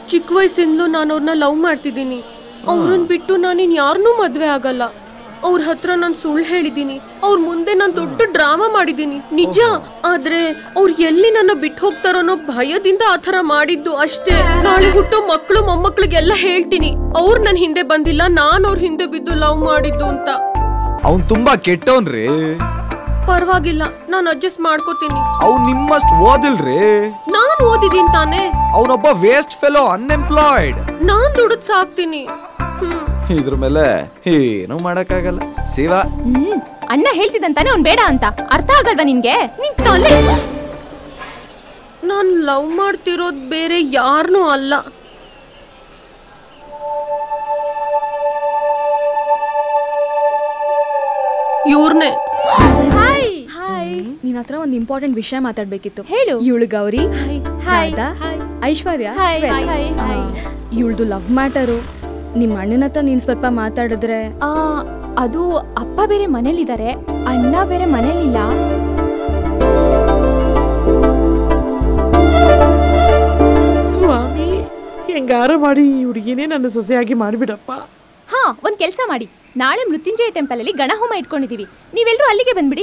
ಚಿಕ್ಕ ವಯಸ್ಸಿಂದಲೂ ನಾನು ಅವ್ರನ್ನ ಲವ್ ಮಾಡ್ತಿದ್ದೀನಿ ಅವ್ರನ್ನ ಬಿಟ್ಟು ನಾನಿನ್ ಯಾರನ್ನೂ ಮದ್ವೆ ಆಗಲ್ಲ ಅವ್ರ ಹತ್ರ ನಾನು ಸುಳ್ಳು ಹೇಳಿದ್ದೀನಿ ಅವ್ರ ಮುಂದೆ ನಾನು ದೊಡ್ಡ ಡ್ರಾಮಾ ಮಾಡಿದ್ದೀನಿ ನಿಜ ಆದ್ರೆ ಅವ್ರು ಎಲ್ಲಿ ನನ್ನ ಬಿಟ್ಟು ಹೋಗ್ತಾರೋ ಅನ್ನೋ ಭಯದಿಂದ ಆ ಥರ ಮಾಡಿದ್ದು ಅಷ್ಟೇ ನಾಳೆ ಹುಟ್ಟೋ ಮಕ್ಕಳು ಮೊಮ್ಮಕ್ಳಿಗೆಲ್ಲ ಹೇಳ್ತೀನಿ ಅವ್ರು ನನ್ನ ಹಿಂದೆ ಬಂದಿಲ್ಲ ನಾನು ಅವ್ರ ಹಿಂದೆ ಬಿದ್ದು ಲವ್ ಮಾಡಿದ್ದು ಅಂತ ಅವ್ನ್ ತುಂಬಾ ಕೆಟ್ಟವನ್ರಿ ಪರವಾಗಿಲ್ಲ ನಾನು ಅಡ್ಜಸ್ಟ್ ಮಾಡ್ಕೋತೀನಿ ಅವ್ನ್ ನಿಮ್ಮಷ್ಟ್ ಓದಿಲ್ರಿ ನಾನ್ ಓದಿದೀನಿ ತಾನೇ ಅವನೊಬ್ಬ ವೇಸ್ಟ್ ಫೆಲೋ ಅನ್ಎಂಪ್ಲಾಯ್ಡ್ ನಾನ್ ದುಡಿದ್ ಸಾಕ್ತೀನಿ ಹ್ಮ್ ಇದ್ರ ಮೇಲೆ ಏನು ಮಾಡಕ್ಕಾಗಲ್ಲ ಶಿವ ಹ್ಮ್ ಅಣ್ಣ ಹೇಳ್ತಿದ್ದಂತಾನೆ ಅವ್ನ್ ಬೇಡ ಅಂತ ಅರ್ಥ ಆಗಲ್ವಾ ನಿನ್ಗೆ ನಿನ್ ತಲೆ ನಾನ್ ಲವ್ ಮಾಡ್ತಿರೋದ್ ಬೇರೆ ಯಾರನ್ನೂ ಅಲ್ಲ ಇವ್ರನ್ನೇ ಹಾಯ್ ಹಾಯ್ ನಿನ್ ಹತ್ರ ಒಂದು ಇಂಪಾರ್ಟೆಂಟ್ ವಿಷಯ ಮಾತಾಡ್ಬೇಕಿತ್ತು ಹೇಳು. ಇವಳು Gauri hi Radha, Aishwarya hi, hi, hi. ಇವಳ್ದು ಲವ್ ಮ್ಯಾಟರು ನಿಮ್ಮ ಅಣ್ಣನ ಹತ್ರ ನೀನ್ ಸ್ವಲ್ಪ ಮಾತಾಡಿದ್ರೆ ಆ, ಅದು ಅಪ್ಪ ಬೇರೆ ಮನೇಲಿದ್ದಾರೆ ಅಣ್ಣ ಬೇರೆ ಮನೇಲಿಲ್ಲ ಸ್ವಾಮಿ ಹೆಂಗಾರ ಮಾಡಿ ಈ ಹುಡುಗಿನೇ ನನ್ನ ಸೊಸೆಯಾಗಿ ಮಾಡಿಬಿಡಪ್ಪ ಹಾ ಒಂದ್ ಕೆಲ್ಸ ಮಾಡಿ ನಾಳೆ ಮೃತ್ಯುಂಜಯ ಟೆಂಪಲ್ ಅಲ್ಲಿ ಗಣ ಹೋಮ ಇಟ್ಕೊಂಡಿದೀವಿ ನೀವೆಲ್ರೂ ಅಲ್ಲಿಗೆ ಬಂದ್ಬಿಡಿ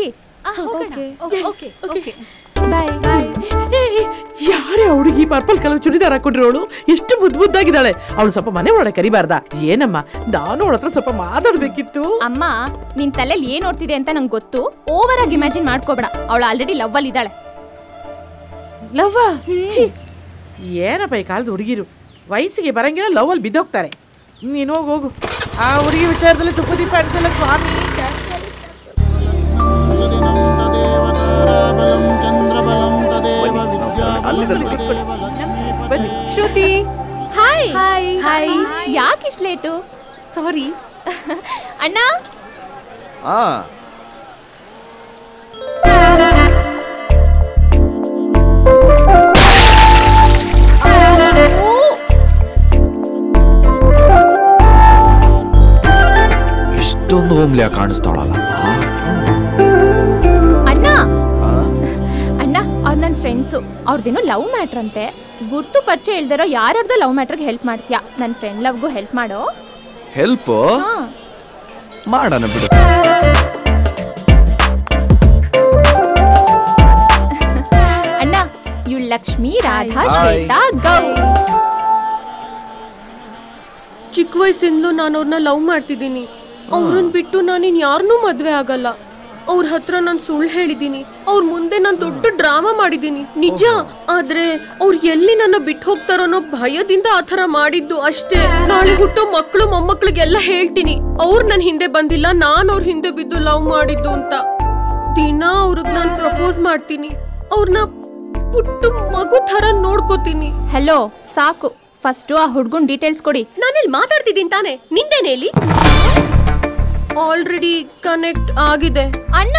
ಬಾಯ್ ಯಾರೇ ಹುಡುಗಿ ಪರ್ಪಲ್ ಕಲರ್ ಚೂಡಿದಾರ್ ಹಾಕೊಂಡಿರೋಳು ಎಷ್ಟು ಮುದ್ದು ಮುದ್ದಾಗಿದ್ದಾಳೆ ಅವಳು ಸ್ವಲ್ಪ ಮನೆ ಒಳಗೆ ಕರಿಬಾರ್ದಾ ಏನಮ್ಮ ನಾನು ಅವಳ ಹತ್ರ ಸ್ವಲ್ಪ ಮಾತಾಡ್ಬೇಕಿತ್ತು ಅಮ್ಮ ನಿನ್ ತಲೆಯಲ್ಲಿ ಏನ್ ನೋಡ್ತಿದೆ ಅಂತ ನಂಗೆ ಗೊತ್ತು ಓವರ್ ಆಗಿ ಇಮ್ಯಾಜಿನ್ ಮಾಡ್ಕೋಬೇಡ ಅವಳು ಆಲ್ರೆಡಿ ಲವ್ ಅಲ್ಲಿ ಇದ್ದಾಳೆ ಲವ್ವ ಛೀ ಏನಪ್ಪ ಈ ಕಾಲದ ಹುಡುಗಿರು ವಯಸ್ಸಿಗೆ ಬರಂಗಿಲ್ಲ ಲವ್ ಅಲ್ಲಿ ಬಿದ್ದೋಗ್ತಾರೆ ನೀನು ಹೋಗು ಹೋಗು ಆ ಹುಡುಗಿ ವಿಚಾರದಲ್ಲಿ ತುಪ್ಪ ದೀಪ ಅನ್ಸಲ್ಲ ಸ್ವಾಮಿ ಸುದಿನಂ ತದೇವ ತಾರಾಬಲಂ ಚಂದ್ರಬಲಂ ತದೇವ ವಿದ್ಯಾಬಲಂ ಬನ್ನಿ ಶ್ರುತಿ ಹಾಯ್ ಹಾಯ್ ಯಾಕೆ ಇಷ್ಟು ಲೇಟು ಸಾರಿ ಅಣ್ಣ ಆ ಇಷ್ಟೊಂದು ಹೋಮ್ಲಿಯ ಕಾಣಿಸ್ತಾಳಲ್ಲ ಅಣ್ಣ ಅಣ್ಣ ಅವ್ರು ನನ್ನ ಫ್ರೆಂಡ್ಸು ಅವ್ರದ್ದೇನೋ ಲವ್ ಮ್ಯಾಟ್ರ್ ಅಂತೆ ಗುರ್ತು ಪರಿಚಯ ಇಲ್ದಿರೋ ಯಾರ್ಯಾರ್ದೋ ಲವ್ ಮ್ಯಾಟ್ರಿಗೆ ಹೆಲ್ಪ್ ಮಾಡ್ತೀಯಾ ನನ್ನ ಫ್ರೆಂಡ್ ಲವ್ಗೂ ಹೆಲ್ಪ್ ಮಾಡೋ ಹೆಲ್ಪ್ ಹಾ ಮಾಡೋಣ ಬಿಡು ಅಣ್ಣ ಇವಳು ಲಕ್ಷ್ಮಿ ರಾಧಾ Hi. ಶ್ವೇತಾ ಗೌ ಚಿಕ್ಕ ವಯಸ್ಸಿಂದಲೂ ನಾನು ಅವ್ರನ್ನ ಲವ್ ಮಾಡ್ತಿದ್ದೀನಿ ಅವ್ರನ್ನ ಬಿಟ್ಟು ನಾನಿನ್ ಯಾರನ್ನೂ ಮದ್ವೆ ಆಗಲ್ಲ ಅವ್ರ ಹತ್ರ ನಾನು ಸುಳ್ಳು ಹೇಳಿದ್ದೀನಿ ಅವ್ರ ಮುಂದೆ ನಾನು ದೊಡ್ಡ ಡ್ರಾಮಾ ಮಾಡಿದ್ದೀನಿ ನಿಜ ಆದ್ರೆ ಅವ್ರು ಎಲ್ಲಿ ನನ್ನ ಬಿಟ್ಟು ಹೋಗ್ತಾರೋ ಅನ್ನೋ ಭಯದಿಂದ ಆ ಥರ ಮಾಡಿದ್ದು ಅಷ್ಟೇ ನಾಳೆ ಹುಟ್ಟೋ ಮಕ್ಕಳು ಮೊಮ್ಮಕ್ಳಿಗೆಲ್ಲ ಹೇಳ್ತೀನಿ ಅವ್ರು ನನ್ನ ಹಿಂದೆ ಬಂದಿಲ್ಲ ನಾನು ಅವ್ರ ಹಿಂದೆ ಬಿದ್ದು ಲವ್ ಮಾಡಿದ್ದು ಅಂತ ದಿನ ಅವ್ರಿಗೆ ನಾನು ಪ್ರಪೋಸ್ ಮಾಡ್ತೀನಿ ಅವ್ರನ್ನ ಪುಟ್ಟ ಮಗು ಥರ ನೋಡ್ಕೋತೀನಿ ಹಲೋ ಸಾಕು ಫಸ್ಟು ಆ ಹುಡ್ಗನ್ ಡೀಟೇಲ್ಸ್ ಕೊಡಿ ನಾನಿಲ್ಲಿ ಮಾತಾಡ್ತಿದ್ದೀನಿ ತಾನೆ ನಿಂದೇನೆ ಇಲ್ಲಿ ಆಲ್ರೆಡಿ ಕನೆಕ್ಟ್ ಆಗಿದೆ ಅಣ್ಣ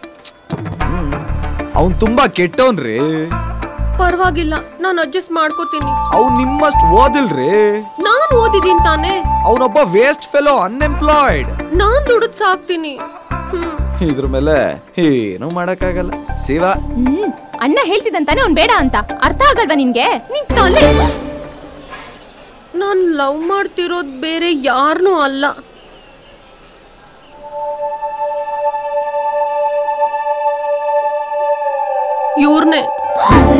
ಅವ್ನ್ ತುಂಬಾ ಕೆಟ್ಟವನ್ರಿ ಪರವಾಗಿಲ್ಲ ನಾನು ಅಡ್ಜಸ್ಟ್ ಮಾಡ್ಕೋತೀನಿ ಅವ್ನ್ ನಿಮ್ಮಷ್ಟ್ ಓದಿಲ್ರಿ ನಾನ್ ಓದಿದೀನಿ ತಾನೇ ಅವನೊಬ್ಬ ವೇಸ್ಟ್ ಫೆಲೋ ಅನ್ಎಂಪ್ಲಾಯ್ಡ್ ನಾನ್ ದುಡಿದ್ ಸಾಕ್ತೀನಿ ಹ್ಮ್ ಇದ್ರ ಮೇಲೆ ಏನು ಮಾಡಕ್ಕಾಗಲ್ಲ ಶಿವ ಹ್ಮ್ ಅಣ್ಣ ಹೇಳ್ತಿದ್ದಂತಾನೆ ಅವ್ನ್ ಬೇಡ ಅಂತ ಅರ್ಥ ಆಗಲ್ವಾ ನಿನ್ಗೆ ನಿನ್ ತಲೆ ನಾನ್ ಲವ್ ಮಾಡ್ತಿರೋದ್ ಬೇರೆ ಯಾರನ್ನೂ ಅಲ್ಲ ಇವ್ರನ್ನೇ